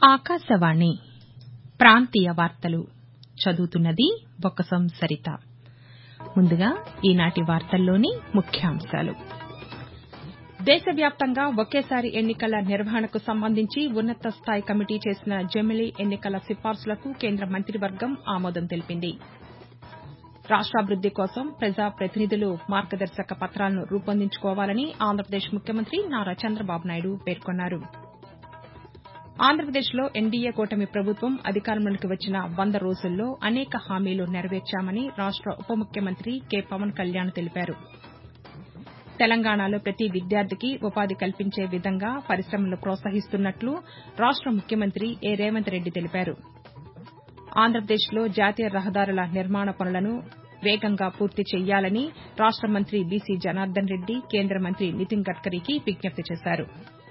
ఆకాశవాణి ప్రాంతీయ వార్తలు చదువుతున్నది బొక్కసం సరిత ముందుగా ఈనాటి వార్తల్లోని ముఖ్యాంశాలు దేశవ్యాప్తంగా ఒకేసారి ఎన్నికల నిర్వహణకు సంబంధించి ఉన్నత స్థాయి కమిటీ చేసిన జమిలీ ఎన్నికల సిఫార్సులకు కేంద్ర మంత్రివర్గం ఆమోదం తెలిపింది రాష్టాభివృద్ది కోసం ప్రజా ప్రతినిధులు మార్గదర్శక పత్రాలను రూపొందించుకోవాలని ఆంధ్రప్రదేశ్ ముఖ్యమంత్రి నారా చంద్రబాబు నాయుడు పేర్కొన్నారు ఆంధ్రప్రదేశ్లో ఎన్డీఏ కూటమి ప్రభుత్వం అధికారంలోకి వచ్చిన వంద రోజుల్లో అనేక హామీలు నెరవేర్చామని రాష్ట ఉప ముఖ్యమంత్రి కె పవన్ కళ్యాణ్ తెలిపారు తెలంగాణలో ప్రతి విద్యార్థికి ఉపాధి కల్పించే విధంగా పరిశమలను ప్రోత్సహిస్తున్నట్లు రాష్ట ముఖ్యమంత్రి ఏ రేవంత్ రెడ్డి తెలిపారు ఆంధ్రప్రదేశ్లో జాతీయ రహదారుల నిర్మాణ పనులను వేగంగా పూర్తి చేయాలని రాష్ట మంత్రి బీసీ జనార్దన్ రెడ్డి కేంద్ర మంత్రి నితిన్ గడ్కరీకి విజ్ఞప్తి చేశారు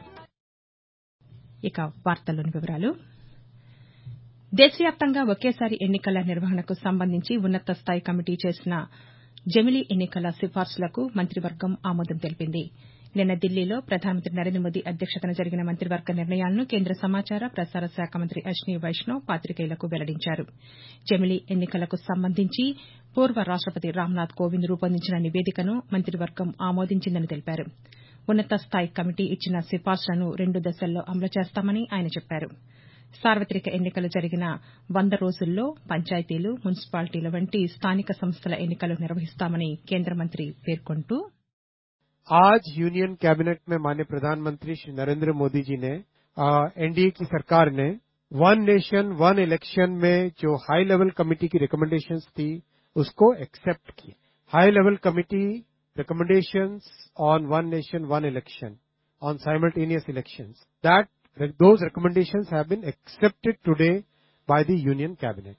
దేశవ్యాప్తంగా ఒకేసారి ఎన్నికల నిర్వహణకు సంబంధించి ఉన్నత స్థాయి కమిటీ చేసిన జమిలీ ఎన్నికల సిఫార్సులకు మంత్రివర్గం ఆమోదం తెలిపింది నిన్న ఢిల్లీలో ప్రధానమంత్రి నరేంద్ర మోదీ అధ్యక్షతన జరిగిన మంత్రివర్గ నిర్ణయాలను కేంద్ర సమాచార ప్రసార శాఖ మంత్రి అశ్విని వైష్ణవ్ పాతికేయులకు వెల్లడించారు జమిలీ ఎన్నికలకు సంబంధించి పూర్వ రాష్టపతి రామ్నాథ్ కోవింద్ రూపొందించిన నివేదికను మంత్రివర్గం ఆమోదించిందని తెలిపారు ఉన్నత స్థాయి కమిటీ ఇచ్చిన సిఫార్సులను రెండు దశల్లో అమలు చేస్తామని ఆయన చెప్పారు సార్వతిక ఎన్నికలు జరిగిన వంద రోజుల్లో పంచాయతీలు మున్సిపాలిటీల వంటి స్థానిక సంస్థల ఎన్నికలు నిర్వహిస్తామని కేంద్ర మంత్రి పేర్కొంటూ आज यूनियन कैबिनेट में माननीय प्रधानमंत्री श्री नरेंद्र मोदी जी ने एनडीए की सरकार ने वन नेशन वन इलेक्शन में जो हाई लेवल कमेटी की रिकमेंडेशंस थी उसको एक्सेप्ट की high level committee recommendations on one nation one election on simultaneous elections that those recommendations have been accepted today by the union cabinet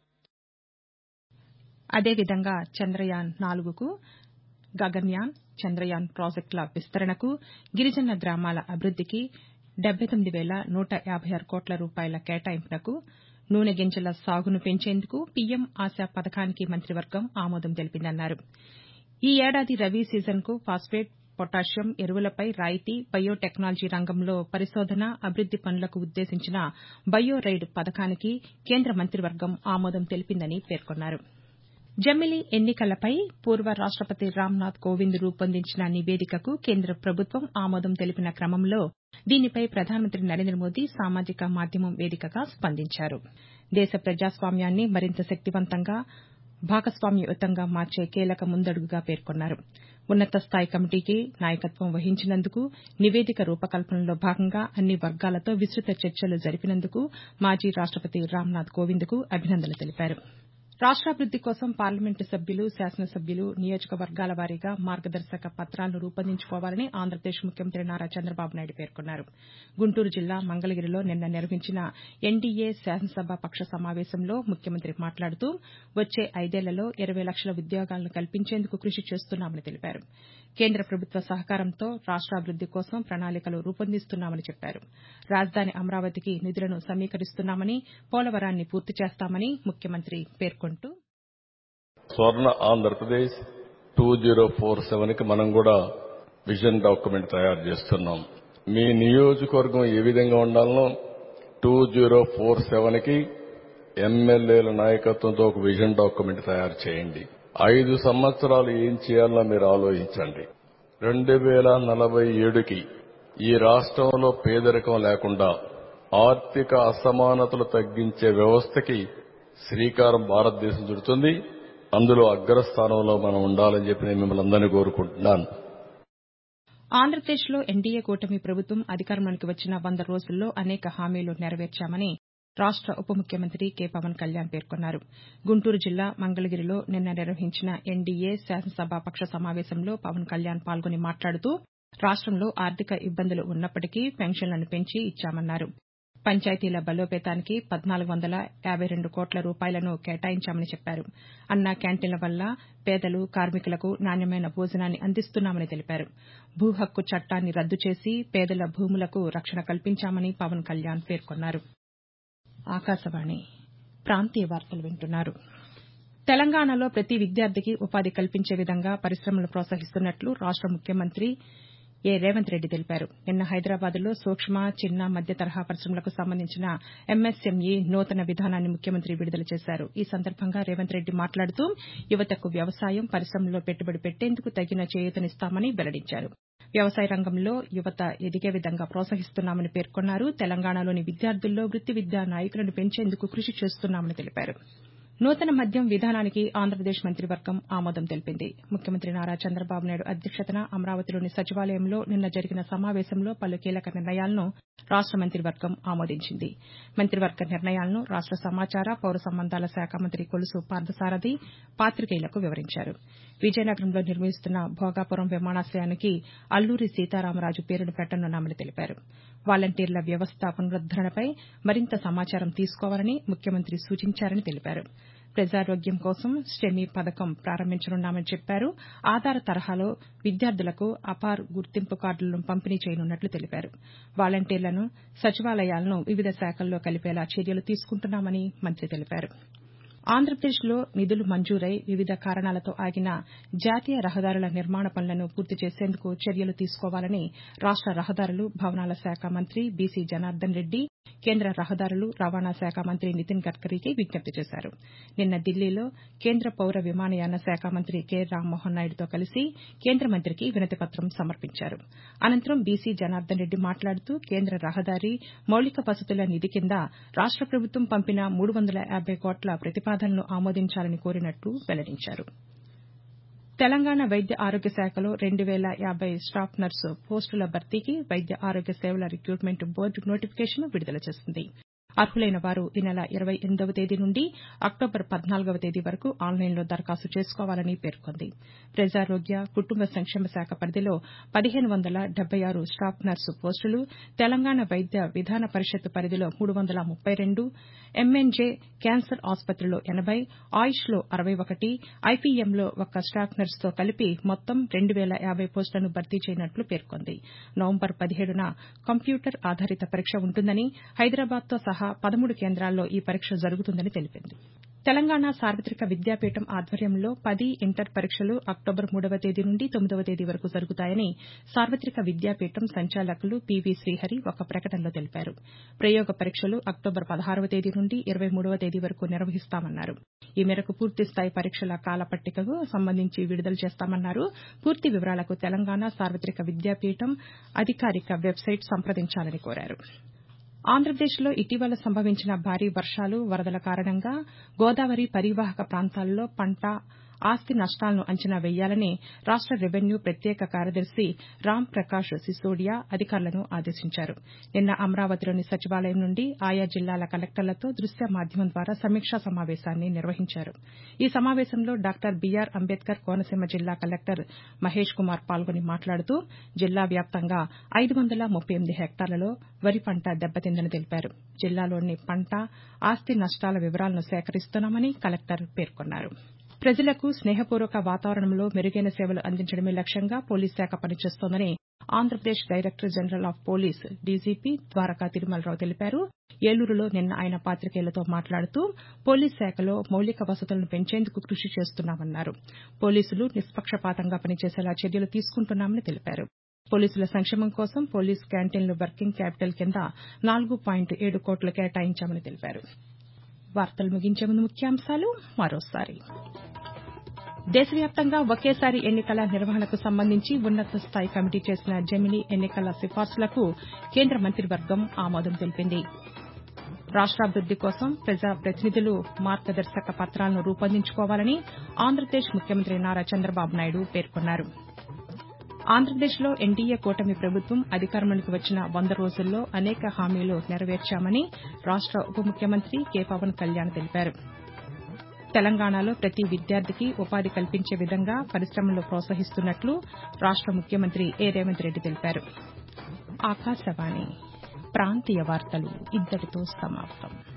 అదేవిధంగా చంద్రయాన్ నాలుగుకు గగన్యాన్ చంద్రయాన్ ప్రాజెక్టుల విస్తరణకు గిరిజన గ్రామాల అభివృద్దికి డెబ్బై తొమ్మిది వేల నూట యాబై ఆరు కోట్ల రూపాయల కేటాయింపునకు నూనె గింజల సాగును పెంచేందుకు పీఎం ఆశా పథకానికి మంత్రివర్గం ఆమోదం తెలిపిందన్నారు ఈ ఏడాది రబీ సీజన్కు ఫాస్ఫేట్ పొటాషియం ఎరువులపై రాయితీ బయో టెక్నాలజీ రంగంలో పరిశోధన అభివృద్ది పనులకు ఉద్దేశించిన బయో రైడ్ పథకానికి కేంద్ర మంత్రివర్గం ఆమోదం తెలిపిందని పేర్కొన్నారు జమిలీ ఎన్నికలపై పూర్వ రాష్టపతి రామ్నాథ్ కోవింద్ రూపొందించిన నివేదికకు కేంద్ర ప్రభుత్వం ఆమోదం తెలిపిన క్రమంలో దీనిపై ప్రధానమంత్రి నరేంద్ర మోదీ సామాజిక మాధ్యమం వేదికగా స్పందించారు దేశ ప్రజాస్వామ్యాన్ని మరింత శక్తివంతంగా భాగస్వామ్యయుతంగా మార్చే కీలక ముందడుగుగా పేర్కొన్నారు ఉన్నత స్థాయి కమిటీకి నాయకత్వం వహించినందుకు నివేదిక రూపకల్పనలో భాగంగా అన్ని వర్గాలతో విస్తృత చర్చలు జరిపినందుకు మాజీ రాష్టపతి రామ్నాథ్ కోవింద్కు అభినందనలు తెలిపారు రాష్టాభివృద్ది కోసం పార్లమెంటు సభ్యులు శాసనసభ్యులు నియోజకవర్గాల వారీగా మార్గదర్శక పత్రాలను రూపొందించుకోవాలని ఆంధ్రప్రదేశ్ ముఖ్యమంత్రి నారా చంద్రబాబు నాయుడు పేర్కొన్నారు గుంటూరు జిల్లా మంగళగిరిలో నిన్న నిర్వహించిన ఎన్డీఏ శాసనసభ పక్ష సమావేశంలో ముఖ్యమంత్రి మాట్లాడుతూ వచ్చే ఐదేళ్లలో ఇరవై లక్షల ఉద్యోగాలను కల్పించేందుకు కృషి చేస్తున్నామని తెలిపారు కేంద్ర ప్రభుత్వ సహకారంతో రాష్టాభివృద్ది కోసం ప్రణాళికలు రూపొందిస్తున్నామని చెప్పారు రాజధాని అమరావతికి నిధులను సమీకరిస్తున్నామని పోలవరాన్ని పూర్తి చేస్తామని ముఖ్యమంత్రి పేర్కొంటూ Swarna Andhra Pradesh two zero four seven కి మనం కూడా విజన్ డాక్యుమెంట్ తయారు చేస్తున్నాం మీ నియోజకవర్గం ఏ విధంగా ఉండాలనో టూ జీరో ఫోర్ సెవెన్ కి ఎమ్మెల్యేల నాయకత్వంతో ఒక విజన్ డాక్యుమెంట్ తయారు చేయండి ఐదు సంవత్సరాలు ఏం చేయాలో మీరు ఆలోచించండి రెండు వేల నలభై ఏడుకి ఈ రాష్ట్రంలో పేదరికం లేకుండా ఆర్థిక అసమానతలు తగ్గించే వ్యవస్థకి శ్రీకారం భారతదేశం చుడుతుంది అందులో అగ్రస్థానంలో మనం ఉండాలని చెప్పి నేను మిమ్మల్ని అందరినీ కోరుకుంటున్నాను ఆంధ్రప్రదేశ్లో ఎన్డీఏ కూటమి ప్రభుత్వం అధికారంలోకి వచ్చిన వంద రోజుల్లో అనేక హామీలు నెరవేర్చామని రాష్ట ఉప ముఖ్యమంత్రి కె పవన్ కళ్యాణ్ పేర్కొన్నారు గుంటూరు జిల్లా మంగళగిరిలో నిన్న నిర్వహించిన ఎన్డీఏ శాసనసభ పక్ష సమావేశంలో పవన్ కళ్యాణ్ పాల్గొని మాట్లాడుతూ రాష్టంలో ఆర్థిక ఇబ్బందులు ఉన్నప్పటికీ పెన్షన్లను పెంచి ఇచ్చామన్నారు పంచాయతీల బలోపేతానికి పద్నాలుగు వందల యాబై రెండు కోట్ల రూపాయలను కేటాయించామని చెప్పారు అన్నా క్యాంటీన్ల వల్ల పేదలు కార్మికులకు నాణ్యమైన భోజనాన్ని అందిస్తున్నామని తెలిపారు భూ హక్కు చట్టాన్ని రద్దు చేసి పేదల భూములకు రక్షణ కల్పించామని పవన్ కళ్యాణ్ పేర్కొన్నారు ఆకాశవాణి ప్రాంతీయ వార్తలు వింటున్నారు తెలంగాణలో ప్రతి విద్యార్థికి ఉపాధి కల్పించే విధంగా పరిశమలను ప్రోత్సహిస్తున్నట్లు రాష్ట ముఖ్యమంత్రి ఏ రేవంత్ రెడ్డి తెలిపారు నిన్న హైదరాబాద్లో సూక్ష్మ చిన్న మధ్య తరహా పరిశమలకు సంబంధించిన ఎంఎస్ఎంఈ నూతన విధానాన్ని ముఖ్యమంత్రి విడుదల చేశారు ఈ సందర్భంగా రేవంత్ రెడ్డి మాట్లాడుతూ యువతకు వ్యవసాయం పరిశమల్లో పెట్టుబడి పెట్టేందుకు తగిన చేయూతనిస్తామని వెల్లడించారు వ్యవసాయ రంగంలో యువత ఎదిగే విధంగా ప్రోత్సహిస్తున్నామని పేర్కొన్నారు తెలంగాణలోని విద్యార్థుల్లో వృత్తి విద్యా నాయకులను పెంచేందుకు కృషి చేస్తున్నామని తెలిపారు నూతన మద్యం విధానానికి ఆంధ్రప్రదేశ్ మంత్రివర్గం ఆమోదం తెలిపింది ముఖ్యమంత్రి నారా చంద్రబాబు నాయుడు అధ్యక్షతన అమరావతిలోని సచివాలయంలో నిన్న జరిగిన సమావేశంలో పలు కీలక నిర్ణయాలను రాష్ట మంత్రివర్గం ఆమోదించింది మంత్రివర్గ నిర్ణయాలను రాష్ట సమాచార పౌర సంబంధాల శాఖ మంత్రి కొలుసు పార్థసారథి పాతికేయులకు వివరించారు విజయనగరంలో నిర్మిస్తున్న భోగాపురం విమానాశయానికి అల్లూరి సీతారామరాజు పేరును పెట్టనున్నామని తెలిపారు వాలంటీర్ల వ్యవస్థ పునరుద్దరణపై మరింత సమాచారం తీసుకోవాలని ముఖ్యమంత్రి సూచించారని తెలిపారు ప్రజారోగ్యం కోసం స్టెమీ పథకం ప్రారంభించనున్నామని చెప్పారు ఆధార్ తరహాలో విద్యార్థులకు అపార్ గుర్తింపు కార్డులను పంపిణీ చేయనున్నట్లు తెలిపారు వాలంటీర్లను సచివాలయాలను వివిధ శాఖల్లో కలిపేలా చర్యలు తీసుకుంటున్నామని మంత్రి తెలిపారు ఆంధ్రప్రదేశ్లో నిధులు మంజూరై వివిధ కారణాలతో ఆగిన జాతీయ రహదారుల నిర్మాణ పనులను పూర్తి చేసేందుకు చర్యలు తీసుకోవాలని రాష్ట రహదారులు భవనాల శాఖ మంత్రి బీసీ జనార్దన్ రెడ్డి కేంద్ర రహదారులు రవాణా శాఖ మంత్రి నితిన్ గడ్కరీకి విజ్ఞప్తి చేశారు నిన్న ఢిల్లీలో కేంద్ర పౌర విమానయాన శాఖ మంత్రి కె రామ్మోహన్ నాయుడుతో కలిసి కేంద్ర మంత్రికి వినతిపత్రం సమర్పించారు అనంతరం బీసీ జనార్దన్ రెడ్డి మాట్లాడుతూ కేంద్ర రహదారి మౌలిక వసతుల నిధి కింద రాష్ట ప్రభుత్వం పంపిన మూడు వందల యాబై కోట్ల ప్రతిపాదనను ఆమోదించాలని కోరినట్లు వెల్లడించారు తెలంగాణ వైద్య ఆరోగ్య శాఖలో రెండు వేల యాబై స్టాఫ్ నర్సు పోస్టుల భర్తీకి వైద్య ఆరోగ్య సేవల రిక్రూట్మెంట్ బోర్డు నోటిఫికేషన్ విడుదల చేసింది అర్హులైన వారు ఈ నెల ఇరవై ఎనిమిదవ తేదీ నుండి అక్టోబర్ పద్నాలుగవ తేదీ వరకు ఆన్లైన్లో దరఖాస్తు చేసుకోవాలని పేర్కొంది ప్రజారోగ్య కుటుంబ సంక్షేమ శాఖ పరిధిలో పదిహేను వందల డెబ్బై ఆరు స్టాఫ్ నర్సు పోస్టులు తెలంగాణ వైద్య విధాన పరిషత్ పరిధిలో మూడు వందల ముప్పై రెండు ఎంఎన్జే క్యాన్సర్ ఆసుపత్రిలో ఎనబై ఆయుష్లో అరవై ఒకటి ఐపీఎంలో ఒక్క స్టాఫ్ నర్సుతో కలిపి మొత్తం రెండు వేల యాబై పోస్టులను భర్తీ చేయనున్నట్లు పేర్కొంది నవంబర్ పదిహేడున కంప్యూటర్ ఆధారిత పరీక్ష ఉంటుందని హైదరాబాద్తో సహా పదమూడు కేంద్రాల్లో ఈ పరీక్ష జరుగుతుందని తెలిపింది తెలంగాణ సార్వతిక విద్యాపీఠం ఆధ్వర్యంలో పది ఇంటర్ పరీక్షలు అక్టోబర్ మూడవ తేదీ నుండి తొమ్మిదవ తేదీ వరకు జరుగుతాయని సార్వతిక విద్యాపీఠం సంచాలకులు పివి శ్రీహరి ఒక ప్రకటనలో తెలిపారు ప్రయోగ పరీక్షలు అక్టోబర్ పదహారవ తేదీ నుండి ఇరవై మూడవ తేదీ వరకు నిర్వహిస్తామన్నారు ఈ మేరకు పూర్తిస్థాయి పరీక్షల కాలపట్టికకు సంబంధించి విడుదల చేస్తామన్నారు పూర్తి వివరాలకు తెలంగాణ సార్వతిక విద్యాపీఠం అధికారిక వెబ్సైట్ సంప్రదించాలని కోరారు ఆంధ్రప్రదేశ్లో ఇటీవల సంభవించిన భారీ వర్షాలు వరదల కారణంగా గోదావరి పరీవాహక ప్రాంతాల్లో పంట ఆస్తి నష్టాలను అంచనా వేయాలని రాష్ట రెవెన్యూ ప్రత్యేక కార్యదర్శి రామ్ ప్రకాష్ సిసోడియా అధికారులను ఆదేశించారు నిన్న అమరావతిలోని సచివాలయం నుండి ఆయా జిల్లాల కలెక్టర్లతో దృశ్య మాధ్యమం ద్వారా సమీక్షా సమావేశాన్ని నిర్వహించారు ఈ సమావేశంలో డాక్టర్ బీఆర్ అంబేద్కర్ కోనసీమ జిల్లా కలెక్టర్ మహేష్ కుమార్ పాల్గొని మాట్లాడుతూ జిల్లా వ్యాప్తంగా ఐదు వందల ముప్పై ఎనిమిది హెక్టార్లలో వరి పంట దెబ్బతిందని తెలిపారు జిల్లాలోని పంట ఆస్తి నష్టాల వివరాలను సేకరిస్తున్నామని కలెక్టర్ పేర్కొన్నారు ప్రజలకు స్నేహపూర్వక వాతావరణంలో మెరుగైన సేవలు అందించడమే లక్ష్యంగా పోలీస్ శాఖ పనిచేస్తోందని Andhra Pradesh director general of police DGP Dwaraka Tirumala Rao తెలిపారు ఏలూరులో నిన్న ఆయన పాతికేయులతో మాట్లాడుతూ పోలీస్ శాఖలో మౌలిక వసతులను పెంచేందుకు కృషి చేస్తున్నామన్నారు పోలీసులు నిష్పక్షపాతంగా పనిచేసేలా చర్యలు తీసుకుంటున్నామని తెలిపారు పోలీసుల సంక్షేమం కోసం పోలీస్ క్యాంటీన్లు వర్కింగ్ క్యాపిటల్ కింద నాలుగు పాయింట్ ఏడు కోట్లు కేటాయించామని తెలిపారు వార్తలు ముగించే ముందు ముఖ్యాంశాలు మరోసారి దేశవ్యాప్తంగా ఒకేసారి ఎన్నికల నిర్వహణకు సంబంధించి ఉన్నత స్థాయి కమిటీ చేసిన జమినీ ఎన్నికల సిఫార్సులకు కేంద్ర మంత్రివర్గం ఆమోదం తెలిపింది రాష్ట్రాభివృద్ది కోసం ప్రజా ప్రతినిధులు మార్గదర్శక పత్రాలను రూపొందించుకోవాలని ఆంధ్రప్రదేశ్ ముఖ్యమంత్రి నారా చంద్రబాబు నాయుడు పేర్కొన్నారు ఆంధ్రప్రదేశ్లో ఎన్డీఏ కూటమి ప్రభుత్వం అధికారంలోకి వచ్చిన వంద రోజుల్లో అనేక హామీలు నెరవేర్చామని రాష్ట ఉప ముఖ్యమంత్రి కె పవన్ కళ్యాణ్ తెలిపారు తెలంగాణలో ప్రతి విద్యార్థికి ఉపాధి కల్పించే విధంగా పరిశ్రమలు ప్రోత్సహిస్తున్నట్లు రాష్ట ముఖ్యమంత్రి ఏ రేవంత్ రెడ్డి తెలిపారు ఆకాశవాణి ప్రాంతీయ వార్తలు ఇంతటితో సమాప్తం